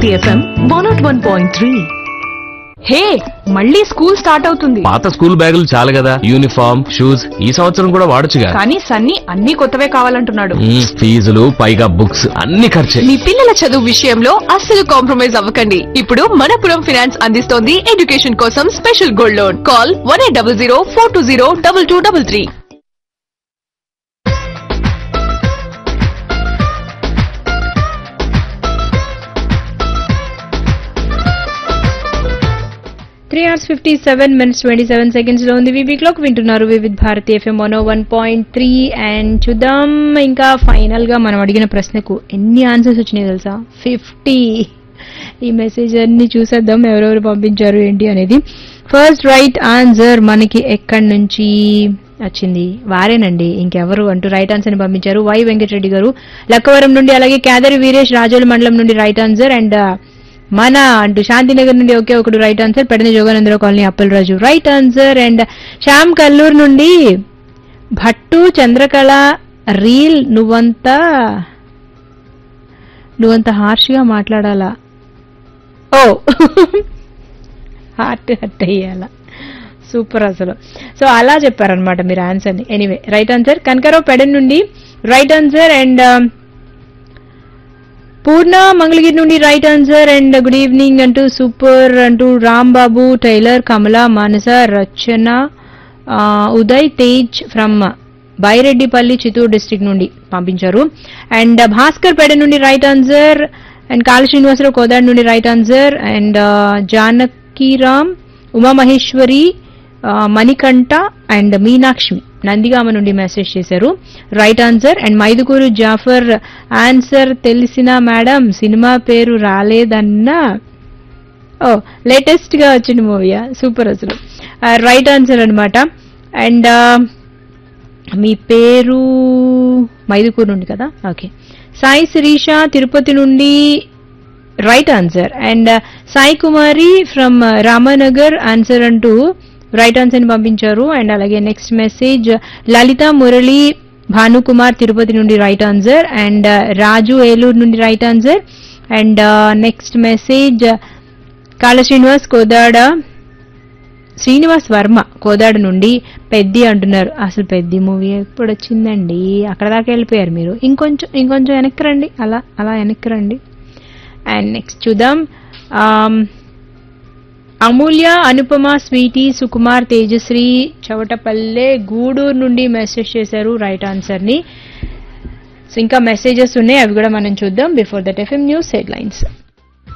Bharati FM one nought one point three hey మళ్ళీ school start అవుతుంది పాత స్కూల్ బ్యాగులు చాలు కదా యూనిఫామ్ షూస్ ఈ సంవత్సరం కూడా వాడొచ్చుగా కానీ సన్నీ అన్ని కొత్తవే కావాలంటున్నాడు మ్మ్, ఫీజులు పైగా బుక్స్ అన్ని ఖర్చే మీ పిల్లల చదువు విషయంలో అస్సలు కాంప్రమైజ్ అవ్వకండి ఇప్పుడు మనపురం ఫైనాన్స్ అందిస్తోంది ఎడ్యుకేషన్ కోసం special gold loan call one eight double zero four two zero double two double three three hours fifty seven minutes twenty seven seconds లో ఉంది వివి క్లాక్ వింటున్నారు Vividh Bharati FM one one point three and చూద్దాం ఇంకా final గా మనం అడిగిన ప్రశ్నకు ఎన్ని ఆన్సర్స్ వచ్చినాయి తెలుసా ఫిఫ్టీ ఈ మెసేజ్ అన్ని చూసేద్దాం ఎవరెవరు పంపించారు ఏంటి అనేది ఫస్ట్ రైట్ ఆన్సర్ మనకి ఎక్కడి నుంచి వచ్చింది వారేనండి ఇంకెవరు అంటూ రైట్ ఆన్సర్ ని పంపించారు వై వెంకటరెడ్డి గారు లక్కవరం నుండి అలాగే కేదరి వీరేష్ రాజోలు మండలం నుండి రైట్ ఆన్సర్ అండ్ మన అంటూ శాంతినగర్ నుండి ఒకే ఒకడు right answer Pedana Joganandarao colony Appalaraju right answer and Shyam Kalluru నుండి భట్టు చంద్రకళ రీల్ నువ్వంతా నువ్వంత హార్ష్గా మాట్లాడాలా ఓ హార్ట్ హట్ అయ్యాలా సూపర్ అసలు సో అలా చెప్పారనమాట మీరు ఆన్సర్ని anyway right answer Kanakarao Pedana నుండి right answer and Purna Mangalagiri నుండి right answer and good evening అంటూ సూపర్ అంటూ రామ్ బాబు టైలర్ కమల మానస రచన ఆ, ఉదయ్ తేజ్ ఫ్రమ్ బైరెడ్డిపల్లి చిత్తూరు డిస్ట్రిక్ట్ నుండి పంపించారు అండ్ భాస్కర్ పేట నుండి రైట్ ఆన్సర్ అండ్ కాళ శ్రీనివాసరావు కోదాడ్ నుండి right answer and Janakiram Umamaheswari ఆ, మణికంఠ అండ్ మీనాక్షి నందిగామ నుండి మెసేజ్ చేశారు right answer and Mydukur Jafar answer తెలిసిన మేడం సినిమా పేరు రాలేదన్నా ఓ లేటెస్ట్ గా వచ్చిన మూవీయా సూపర్ అసలు రైట్ ఆన్సర్ అన్నమాట అండ్ మీ పేరు మైదుకూరు నుండి కదా ఓకే సాయి శిరీష తిరుపతి నుండి right answer and Sai Kumari from Ramanagar answer అంటూ రైట్ ఆన్సర్ ని పంపించారు అండ్ అలాగే నెక్స్ట్ మెసేజ్ లలిత మురళి భానుకుమార్ తిరుపతి నుండి right answer and Raju Eluru నుండి right answer and next message Kala Srinivas Kodad Srinivas Varma Kodad నుండి పెద్ది అంటున్నారు అసలు పెద్ది మూవీ ఎప్పుడు వచ్చిందండి అక్కడ దాకా వెళ్ళిపోయారు మీరు ఇంకొంచెం ఇంకొంచెం వెనక్కి రండి అలా అలా వెనక్కి రండి అండ్ నెక్స్ట్ చూద్దాం ఆమ్, అమూల్య అనుపమ స్వీటీ సుకుమార్ తేజశ్రీ చవటపల్లె గూడూరు నుండి మెసేజ్ చేశారు రైట్ ఆన్సర్ ని సో ఇంకా మెసేజెస్ ఉన్నాయి అవి కూడా మనం చూద్దాం before that FM news head lines